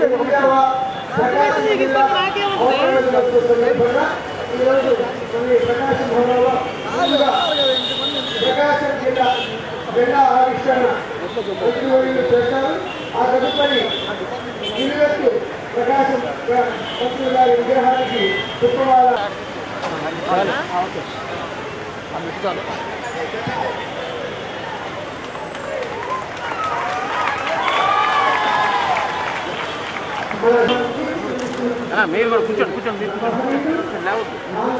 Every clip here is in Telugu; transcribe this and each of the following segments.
ఎనిమిదవ ప్రకాశం జిల్లా ఓటమి దినోత్సవం సందర్భంగా ఈరోజు కొన్ని ప్రకాశం భవనంలో ముందుగా ప్రకాశం జిల్లా జెండా ఆవిష్కరణ మంత్రివర్యులు చేశారు ఆ తదుపరి నిలువెత్తు ప్రకాశం మంత్రి గారి విగ్రహానికి శుక్రవారం మీరు కూడా కూర్చోండి కూర్చోండి మీరు కూర్చోండి లేవద్దు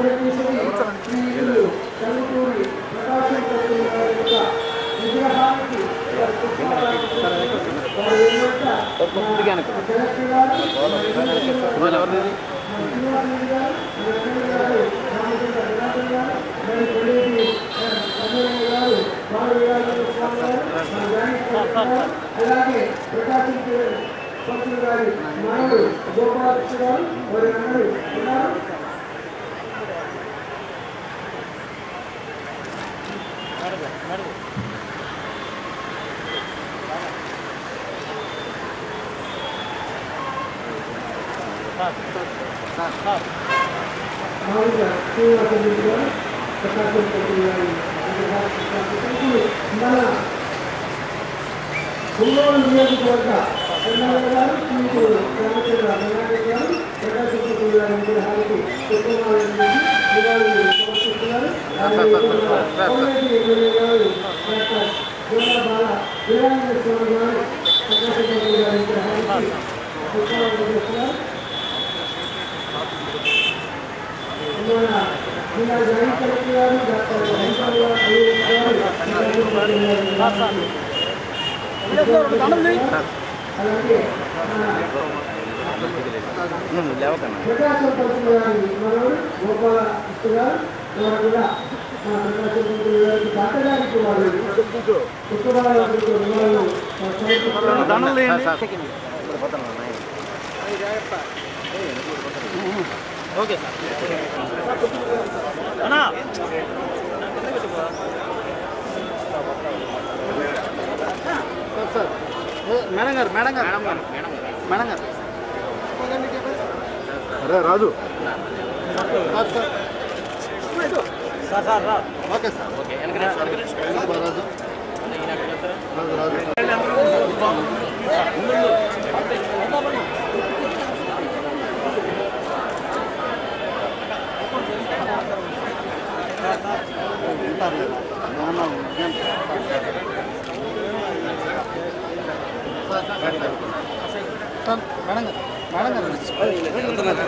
ఇవాళ ఎవరిది ఇది? అలాగే ప్రకాశం భక్తులు గారి మనవుడు గోపాలకృష్ణ గారు వారి అన్నలు ఉన్నారు మామూలుగా శ్రీనివాస రెడ్డి గారు ప్రకాశం భక్తులు గారి మన ఒంగోలు నియోజకవర్గ ఎమ్మెల్యే గారు శ్రీకుడు రామచంద్ర రంగారెడ్డి గారు ప్రకాశం భక్తులు గారి విగ్రహానికి శుక్రవారం నుంచి నివాళులు సమర్పిస్తున్నారు అలాగే కోమరెడ్డి ఎమ్మెల్యే గారు డాక్టర్ గోలా బాల వీరాంజనేయ స్వామి గారు ప్రకాశం భక్తులు గారి విగ్రహానికి శుక్రవారం చేస్తున్నారు మన జిల్లా జాయింట్ కలెక్టర్ గారు డాక్టర్ వెంకయ్య గారు అలాగే ఉమ్, లేవకండి ప్రకాశం పంతులు గారి మనవడు గోపాల కృష్ణ గారు వారు కూడా మా ప్రకాశం పంతులు గారికి తాతగారికి వారు శుక్రవారం వివరాలు సమర్పిస్తున్నారు. దండలు తీయండి. ఓకే అన్నా సార్ మేడం గారు మేడం గారు మేడం గారు అరే రాజు సార్ సార్ రా ఓకే సార్ ఓకే వెనక రాజు రాజు రాజు సార్ మేడం గారు మేడం గారు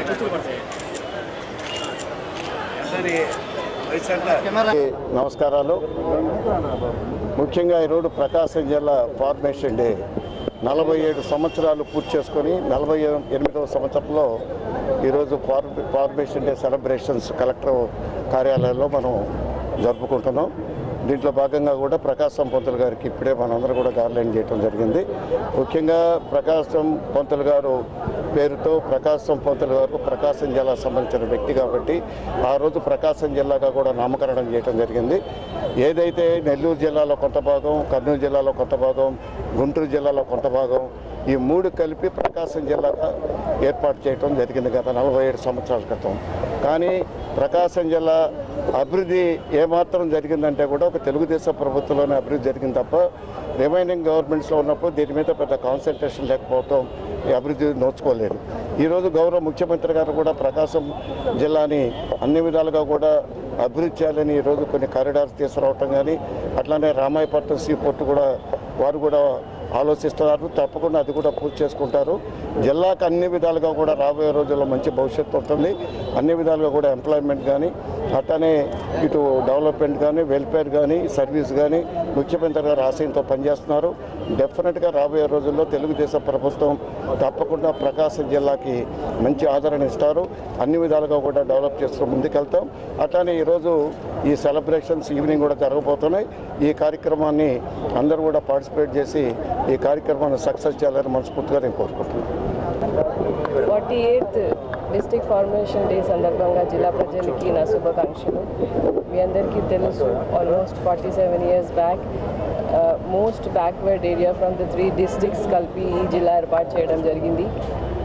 కెమెరా నమస్కారాలు ముఖ్యంగా ఈరోజు ప్రకాశం జిల్లా ఫార్మేషన్ డే నలభై ఏడు సంవత్సరాలు పూర్తి చేసుకొని నలభై ఎనిమిదవ సంవత్సరంలో ఈరోజు ఫార్ ఫార్మేషన్ డే సెలబ్రేషన్స్ కలెక్టర్ కార్యాలయంలో మనం జరుపుకుంటున్నాం దీంట్లో భాగంగా కూడా ప్రకాశం పంతులు గారికి ఇప్పుడే మనందరం కూడా గార్లైన్ చేయడం జరిగింది ముఖ్యంగా ప్రకాశం పంతులు గారు పేరుతో ప్రకాశం పంతులు గారు ప్రకాశం జిల్లా సంబంధించిన వ్యక్తి కాబట్టి ఆ రోజు ప్రకాశం జిల్లాగా కూడా నామకరణం చేయడం జరిగింది ఏదైతే నెల్లూరు జిల్లాలో కొంత భాగం కర్నూలు జిల్లాలో కొంత భాగం గుంటూరు జిల్లాలో కొంత భాగం ఈ మూడు కలిపి ప్రకాశం జిల్లాగా ఏర్పాటు చేయడం జరిగింది గత నలభై ఏడు సంవత్సరాల క్రితం కానీ ప్రకాశం జిల్లా అభివృద్ధి ఏమాత్రం జరిగిందంటే కూడా ఒక తెలుగుదేశం ప్రభుత్వంలోనే అభివృద్ధి జరిగింది తప్ప రిమైనింగ్ గవర్నమెంట్స్లో ఉన్నప్పుడు దీని మీద పెద్ద కాన్సన్ట్రేషన్ లేకపోవడం ఈ అభివృద్ధి నోచుకోలేదు ఈరోజు గౌరవ ముఖ్యమంత్రి గారు కూడా ప్రకాశం జిల్లాని అన్ని విధాలుగా కూడా అభివృద్ధి చేయాలని ఈరోజు కొన్ని కారిడార్స్ తీసుకురావటం కానీ అట్లానే రామాయపట్నం సీ పోర్టు కూడా వారు కూడా ఆలోచిస్తున్నారు తప్పకుండా అది కూడా పూర్తి చేసుకుంటారు జిల్లాకు అన్ని విధాలుగా కూడా రాబోయే రోజుల్లో మంచి భవిష్యత్తు ఉంటుంది అన్ని విధాలుగా కూడా ఎంప్లాయ్మెంట్ కానీ అట్లానే ఇటు డెవలప్మెంట్ కానీ వెల్ఫేర్ కానీ సర్వీస్ కానీ ముఖ్యమంత్రి గారు ఆశయంతో పనిచేస్తున్నారు డెఫినెట్గా రాబోయే రోజుల్లో తెలుగుదేశం ప్రభుత్వం తప్పకుండా ప్రకాశం జిల్లాకి మంచి ఆదరణ ఇస్తారు అన్ని విధాలుగా కూడా డెవలప్ చేస్తూ ముందుకెళ్తాం అట్లానే ఈరోజు ఈ సెలబ్రేషన్స్ ఈవినింగ్ కూడా జరగబోతున్నాయి ఈ కార్యక్రమాన్ని అందరూ కూడా పార్టిసిపేట్ చేసి ఈ కార్యక్రమాన్ని సక్సెస్ చేయాలని మనస్ఫూర్తిగా నేను కోరుకుంటున్నాను forty eighth district formation day సందర్భంగా జిల్లా ప్రజలకి నా శుభాకాంక్షలు మీ అందరికీ తెలుసు almost forty seven years back most backward area from the three districts కలిపి ఈ జిల్లా ఏర్పాటు చేయడం జరిగింది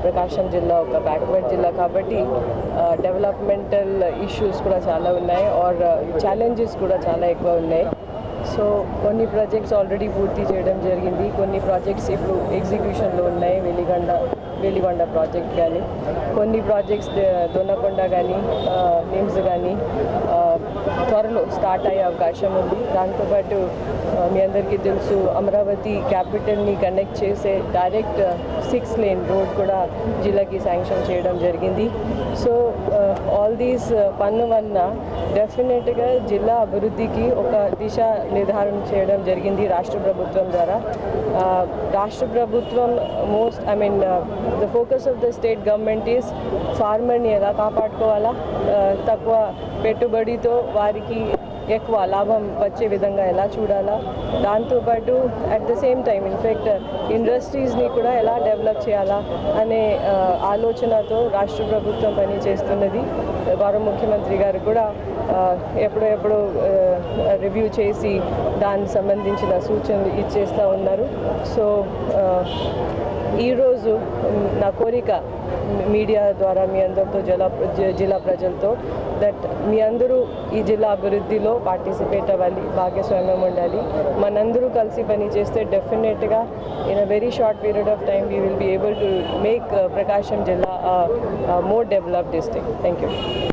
ప్రకాశం జిల్లా ఒక బ్యాక్వర్డ్ జిల్లా కాబట్టి డెవలప్మెంటల్ ఇష్యూస్ కూడా చాలా ఉన్నాయి ఆర్ ఛాలెంజెస్ కూడా చాలా ఎక్కువ ఉన్నాయి సో కొన్ని ప్రాజెక్ట్స్ ఆల్రెడీ పూర్తి చేయడం జరిగింది కొన్ని ప్రాజెక్ట్స్ ఇప్పుడు ఎగ్జిక్యూషన్లో ఉన్నాయి వెలిగొండ వెలిగొండ ప్రాజెక్ట్ కానీ కొన్ని ప్రాజెక్ట్స్ దొన్నకొండ కానీ నిమ్స్ కానీ త్వరలో స్టార్ట్ అయ్యే అవకాశం ఉంది దాంతోపాటు ఆ, మీ అందరికీ తెలుసు అమరావతి క్యాపిటల్ని కనెక్ట్ చేసే డైరెక్ట్ సిక్స్ లేన్ రోడ్ కూడా జిల్లాకి శాంక్షన్ చేయడం జరిగింది సో ఆల్ దీస్ పన్ను వలన డెఫినెట్గా జిల్లా అభివృద్ధికి ఒక దిశ నిర్ధారణ చేయడం జరిగింది రాష్ట్ర ప్రభుత్వం ద్వారా ఆ, రాష్ట్ర ప్రభుత్వం most I mean the focus of the state government is ఫార్మర్ని ఎలా కాపాడుకోవాలా ఆ, తక్కువ పెట్టుబడితో వారికి ఎక్కువ లాభం వచ్చే విధంగా ఎలా చూడాలా దాంతోపాటు at the same time in fact ఇండస్ట్రీస్ని కూడా ఎలా డెవలప్ చేయాలా అనే ఆ, ఆలోచనతో రాష్ట్ర ప్రభుత్వం పనిచేస్తున్నది గౌరవ ముఖ్యమంత్రి గారు కూడా ఆ, ఎప్పుడో ఎప్పుడో రివ్యూ చేసి దానికి సంబంధించిన సూచనలు ఇచ్చేస్తూ ఉన్నారు సో ఆ, ఈరోజు మ్, నా కోరిక మ్, మీడియా ద్వారా మీ అందరితో జిల్లా జ- జిల్లా ప్రజలతో దట్ మీ అందరూ ఈ జిల్లా అభివృద్ధిలో పార్టిసిపేట్ అవ్వాలి భాగస్వామ్యం ఉండాలి మనందరూ కలిసి పని చేస్తే డెఫినెట్గా in a very short period of time we will be able to make Prakasam jilla more develop district thank you